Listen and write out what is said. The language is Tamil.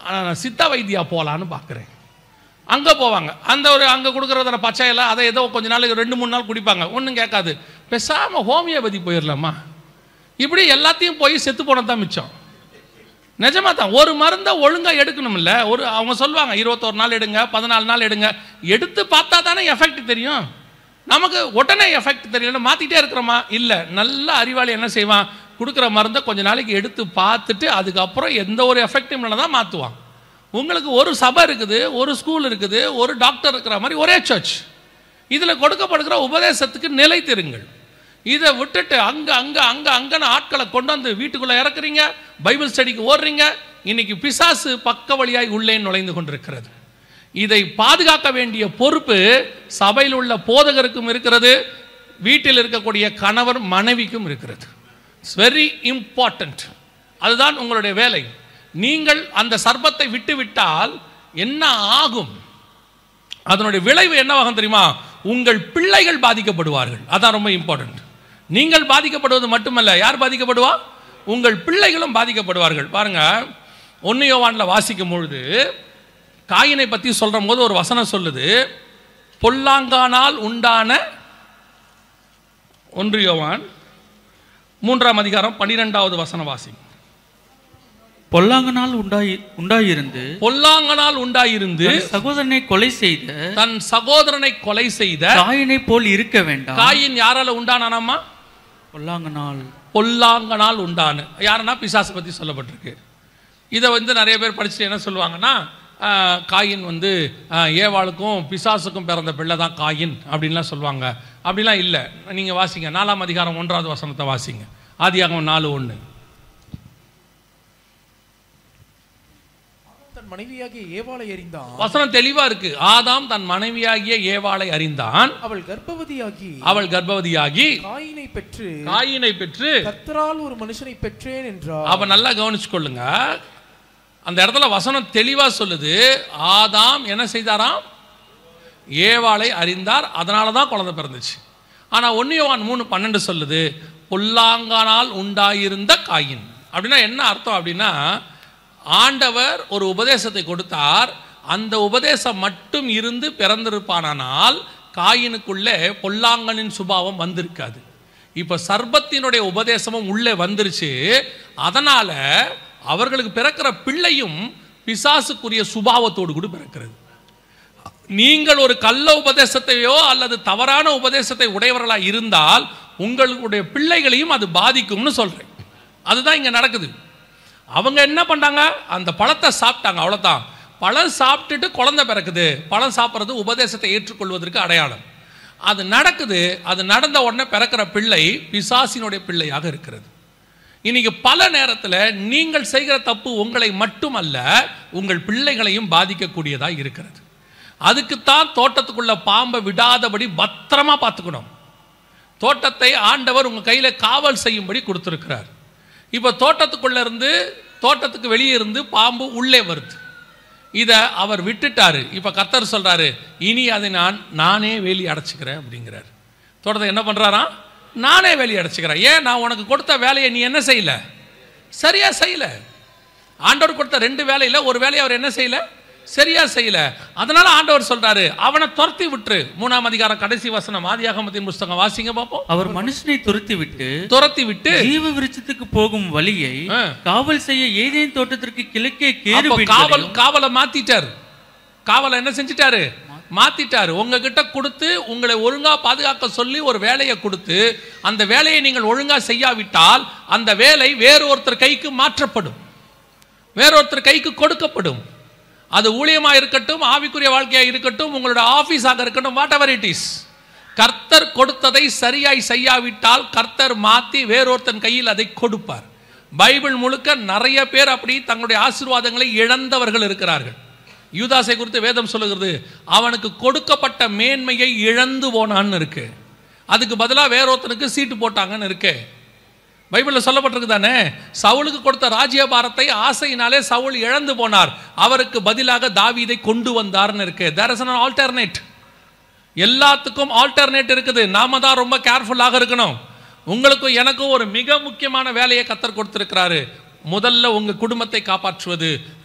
ஆஹ், சித்த வைத்தியா போகலான்னு பார்க்குறேன் அங்கே போவாங்க அந்த ஒரு அங்கே கொடுக்குறத பச்சையில அதை ஏதோ கொஞ்ச நாளுக்கு ரெண்டு மூணு நாள் குடிப்பாங்க ஒன்றும் கேட்காது பேசாமல் ஹோமியோபதி போயிடலாமா இப்படி எல்லாத்தையும் போய் செத்து போனது தான் மிச்சம் நிஜமா தான் ஒரு மருந்தை ஒழுங்காக எடுக்கணும்ல ஒரு அவங்க சொல்லுவாங்க இருபத்தோரு நாள் எடுங்க பதினாலு நாள் எடுங்க எடுத்து பார்த்தா தானே எஃபெக்ட் தெரியும் நமக்கு உடனே எஃபெக்ட் தெரியல மாற்றிட்டே இருக்கிறோமா இல்லை நல்ல அறிவாளி என்ன செய்வான் கொடுக்குற மருந்தை கொஞ்ச நாளைக்கு எடுத்து பார்த்துட்டு அதுக்கப்புறம் எந்த ஒரு எஃபெக்டும் இல்லை தான் மாற்றுவான் உங்களுக்கு ஒரு சபை இருக்குது ஒரு ஸ்கூல் இருக்குது ஒரு டாக்டர் இருக்கிற மாதிரி ஒரே சர்ச் இதில் கொடுக்கப்படுகிற உபதேசத்துக்கு நிலைத்திருங்கள் இதை விட்டுட்டு அங்கே அங்கே அங்கே அங்கன்னு ஆட்களை கொண்டு வந்து வீட்டுக்குள்ளே இறக்குறீங்க பைபிள் ஸ்டடிக்கு ஓடுறீங்க இன்னைக்கு பிசாசு பக்க வழியாய் உள்ளே நுழைந்து கொண்டிருக்கிறது இதை பாதுகாக்க வேண்டிய பொறுப்பு சபையில் உள்ள போதகருக்கும் இருக்கிறது வீட்டில் இருக்கக்கூடிய கணவர் மனைவிக்கும் இருக்கிறது இட்ஸ் வெரி இம்பார்ட்டண்ட் அதுதான் உங்களுடைய வேலை நீங்கள் அந்த சர்ப்பத்தை விட்டு விட்டால் என்ன ஆகும் அதனுடைய விளைவு என்னவாகும் தெரியுமா உங்கள் பிள்ளைகள் பாதிக்கப்படுவார்கள் அதான் ரொம்ப இம்பார்ட்டன்ட் நீங்கள் பாதிக்கப்படுவது மட்டுமல்ல யார் பாதிக்கப்படுவா உங்கள் பிள்ளைகளும் பாதிக்கப்படுவார்கள் பாருங்க ஒன்னு யோவான்ல வாசிக்கும் பொழுது காயினை பற்றி சொல்ற போது ஒரு வசனம் சொல்லுது பொல்லாங்கானால் உண்டான ஒன்று யோவான் மூன்றாம் அதிகாரம் பன்னிரெண்டாவது வசனம் வாசி பொல்லாங்கனால் உண்டாயி உண்டாயிருந்து பொல்லாங்கனால் உண்டாயிருந்து தன் சகோதரனை கொலை செய்த தன் சகோதரனை கொலை செய்த காயினை போல் இருக்க வேண்டாம் காயின் யாரால உண்டானானாமா பொல்லாங்கனால் பொல்லாங்கனால் உண்டானு யாருன்னா பிசாசு பற்றி சொல்லப்பட்டிருக்கு இதை வந்து நிறைய பேர் படிச்சுட்டு என்ன சொல்லுவாங்கன்னா ஆஹ், காயின் வந்து ஆஹ், ஏவாளுக்கும் பிசாசுக்கும் பிறந்த பிள்ளை தான் காயின் அப்படின்லாம் சொல்லுவாங்க அப்படிலாம் இல்லை நீங்கள் வாசிங்க நாலாம் அதிகாரம் ஒன்றாவது வசனத்தை வாசிங்க ஆதியாகமம் நாலு ஒன்று தன் மனைவியாகிய ஏவாளை எறிந்தான் வசனம் தெளிவா இருக்கு ஆதாம் தன் மனைவியாகிய ஏவாளை அறிந்தான் அவள் கர்ப்பவதியாகி அவள் கர்ப்பவதியாகி காயினை பெற்று காயினை பெற்று கர்த்தரால் ஒரு மனுஷனை பெற்றேன் என்றார் அவ நல்லா கவனிச்சுக்கொள்ளுங்க அந்த இடத்துல வசனம் தெளிவா சொல்லுது ஆதாம் என்ன செய்தாராம் ஏவாளை அறிந்தார் அதனால தான் குழந்தை பிறந்துச்சு ஆனா ஒன்னியவான் மூணு பன்னெண்டு சொல்லுது பொல்லாங்கானால் உண்டாயிருந்த காயின் அப்படின்னா என்ன அர்த்தம் அப்படின்னா ஆண்டவர் ஒரு உபதேசத்தை கொடுத்தார் அந்த உபதேசம் மட்டும் இருந்து பிறந்திருப்பானால் காயினுக்குள்ளே பொல்லாங்கனின் சுபாவம் வந்திருக்காது இப்போ சர்பத்தினுடைய உபதேசமும் உள்ளே வந்துருச்சு அதனால அவர்களுக்கு பிறக்கிற பிள்ளையும் பிசாசுக்குரிய சுபாவத்தோடு கூட பிறக்கிறது நீங்கள் ஒரு கள்ள உபதேசத்தையோ அல்லது தவறான உபதேசத்தை உடையவர்களா இருந்தால் உங்களுடைய பிள்ளைகளையும் அது பாதிக்கும்னு சொல்றேன் அதுதான் இங்க நடக்குது அவங்க என்ன பண்ணாங்க அந்த பழத்தை சாப்பிட்டாங்க அவ்வளவுதான் பழம் சாப்பிட்டுட்டு குழந்தை பிறக்குது பழம் சாப்பிட்றது உபதேசத்தை ஏற்றுக்கொள்வதற்கு அடையாளம் அது நடக்குது அது நடந்த உடனே பிறக்கிற பிள்ளை பிசாசினுடைய பிள்ளையாக இருக்கிறது இன்னைக்கு பல நேரத்தில் நீங்கள் செய்கிற தப்பு உங்களை மட்டுமல்ல உங்கள் பிள்ளைகளையும் பாதிக்கக்கூடியதா இருக்கிறது அதுக்குத்தான் தோட்டத்துக்குள்ள பாம்பை விடாதபடி பத்திரமா பார்த்துக்கணும் தோட்டத்தை ஆண்டவர் உங்க கையில காவல் செய்யும்படி கொடுத்திருக்கிறார் இப்போ தோட்டத்துக்குள்ள இருந்து தோட்டத்துக்கு வெளியே இருந்து பாம்பு உள்ளே வருது இதை அவர் விட்டுட்டாரு இப்போ கர்த்தர் சொல்றாரு இனி அதை நான் நானே வேலி அடைச்சிக்கிறேன் அப்படிங்கிறார் தோட்டத்தை என்ன பண்றாராம் நானே வேலி அடைச்சிக்கிறேன் ஏன் நான் உனக்கு கொடுத்த வேலையை நீ என்ன செய்யல சரியா செய்யல ஆண்டவர் கொடுத்த ரெண்டு வேலையில ஒரு வேலையை அவர் என்ன செய்யல சரியா செய்யல அதனால ஆண்டவர் சொல்றாரு அவனை துரத்தி விட்டுரு மூணாம் அதிகாரம் கடைசி வசனம் ஆதியாகமத்தின் புஸ்தகம் வாசிங்க பார்ப்போம் அவர் மனுஷனை துரத்தி விட்டு துரத்தி விட்டு ஜீவ விருட்சத்துக்கு போகும் வழியை ஆ. காவல் செய்ய ஏதேன் தோட்டத்திற்கு கிழக்கே கேரு அப்போ காவல் காவலை மாத்திட்டாரு காவலை என்ன செஞ்சிட்டாரு மாத்திட்டாரு உங்ககிட்ட கொடுத்து உங்களை ஒழுங்கா பாதுகாக்க சொல்லி ஒரு வேலையை கொடுத்து அந்த வேலையை நீங்கள் ஒழுங்கா செய்யாவிட்டால் அந்த வேலை வேறொருத்தர் கைக்கு மாற்றப்படும் வேறொருத்தர் கைக்கு கொடுக்கப்படும் அது ஊழியமா இருக்கட்டும் ஆவிக்குரிய வாழ்க்கையா இருக்கட்டும் உங்களோட ஆபீஸாக இருக்கட்டும் வாட் எவர் இட் இஸ் கர்த்தர் கொடுத்ததை சரியாய் செய்யாவிட்டால் கர்த்தர் மாத்தி வேறொருத்தன் கையில் அதை கொடுப்பார் பைபிள் முழுக்க நிறைய பேர் அப்படி தங்களுடைய ஆசீர்வாதங்களை இழந்தவர்கள் இருக்கிறார்கள் யூதாசை குறித்து வேதம் சொல்லுகிறது அவனுக்கு கொடுக்கப்பட்ட மேன்மையை இழந்து போனான்னு இருக்கு அதுக்கு பதிலாக வேறொருத்தனுக்கு சீட்டு போட்டாங்கன்னு இருக்கு பைபிளில் சொல்லப்பட்டிருக்கு தானே சவுலுக்கு கொடுத்த ராஜ்யபாரத்தை ஆசையினாலே சவுல் இழந்து போனார் அவருக்கு பதிலாக தாவீதை கொண்டு வந்தார்னு இருக்கு தேர் இஸ் an ஆல்டர்னேட் எல்லாத்துக்கும் ஆல்டர்னேட் இருக்குது நாம தான் ரொம்ப கேர்ஃபுல்லாக இருக்கணும் உங்களுக்கும் எனக்கும் ஒரு மிக முக்கியமான வேலையை கத்தர் கொடுத்திருக்கிறாரு முதல்ல உங்க குடும்பத்தை காப்பாற்றுவது